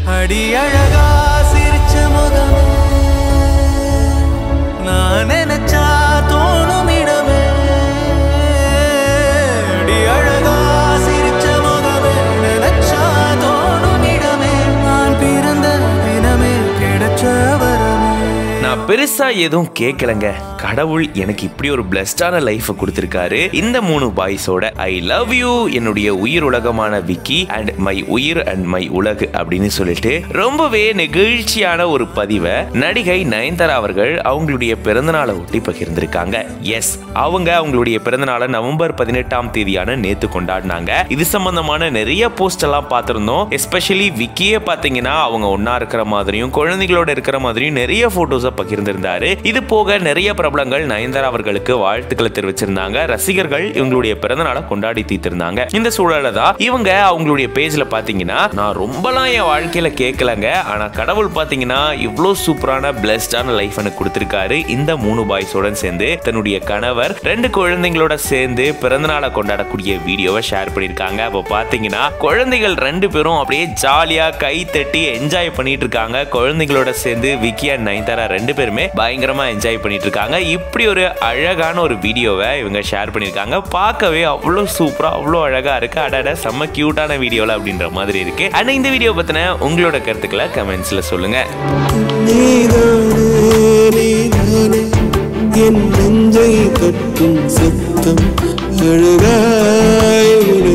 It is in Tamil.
அடி அழகா சிரிச்ச முகமே நான் நினைச்சா தோணும் இடமே அடி அழகா சிரிச்ச முகமே நினைச்சா தோணும் இடமே நான் பிறந்த தினமே கிடைச்ச வரமே நான் பெருசா எதுவும் கேட்கலங்க கடவுள் எனக்கு இப்படி ஒரு பிளஸ்டான லைஃப் கொடுத்திருக்காரு இந்த மூணு பாய்ஸோட ஐ லவ் யூ என்னுடைய உயிர் உலகமான விக்கி அண்ட் மை உயிர் அண்ட் மை உலகு அப்படின்னு சொல்லிட்டு ரொம்பவே நெகிழ்ச்சியான ஒரு பதிவை நடிகை நயன்தாரா அவர்கள் அவங்களுடைய பிறந்தநாளை ஒட்டி பகிர்ந்திருக்காங்க எஸ் அவங்க அவங்களுடைய பிறந்தநாளை நவம்பர் பதினெட்டாம் தேதியான நேத்து கொண்டாடினாங்க இது சம்பந்தமான நிறைய போஸ்ட் எல்லாம் பார்த்திருந்தோம் எஸ்பெஷலி விக்கியே பாத்தீங்கன்னா அவங்க ஒன்னா இருக்கிற மாதிரியும் குழந்தைகளோட இருக்கிற மாதிரியும் நிறைய போட்டோஸை பகிர்ந்திருந்தாரு இது போக நிறைய பிரபலங்கள் நயன்தாரா அவர்களுக்கு வாழ்த்துக்களை தெரிவிச்சிருந்தாங்க ரசிகர்கள் இவங்களுடைய பிறந்தநாளை கொண்டாடி தீர்த்திருந்தாங்க இந்த சூழல தான் இவங்க அவங்களுடைய பேஜ்ல பாத்தீங்கன்னா நான் ரொம்பலாம் என் வாழ்க்கையில கேட்கலங்க ஆனா கடவுள் பாத்தீங்கன்னா இவ்வளோ சூப்பரான பிளஸ்டான லைஃப் எனக்கு கொடுத்திருக்காரு இந்த மூணு பாய்ஸோட சேர்ந்து தன்னுடைய கணவர் ரெண்டு குழந்தைங்களோட சேர்ந்து பிறந்தநாளை கொண்டாடக்கூடிய வீடியோவை ஷேர் பண்ணியிருக்காங்க அப்போ பாத்தீங்கன்னா குழந்தைகள் ரெண்டு பேரும் அப்படியே ஜாலியா கை தட்டி என்ஜாய் பண்ணிட்டு இருக்காங்க குழந்தைங்களோட சேர்ந்து விக்கி அண்ட் நயன்தாரா ரெண்டு பேருமே பயங்கரமா என்ஜாய் பண்ணிட்டு இருக்காங்க இப்படி ஒரு அழகான ஒரு வீடியோவை இவங்க ஷேர் பண்ணியிருக்காங்க பார்க்கவே அவ்வளோ சூப்பரா அவ்வளோ அழகா இருக்கு அடட செம்ம கியூட்டான வீடியோல அப்படின்ற மாதிரி இருக்கு அண்ட் இந்த வீடியோ பத்தின உங்களோட கருத்துக்களை கமெண்ட்ஸ்ல சொல்லுங்க நீதானே நீதானே என் நெஞ்சை கட்டும் சத்தம் அழகாய்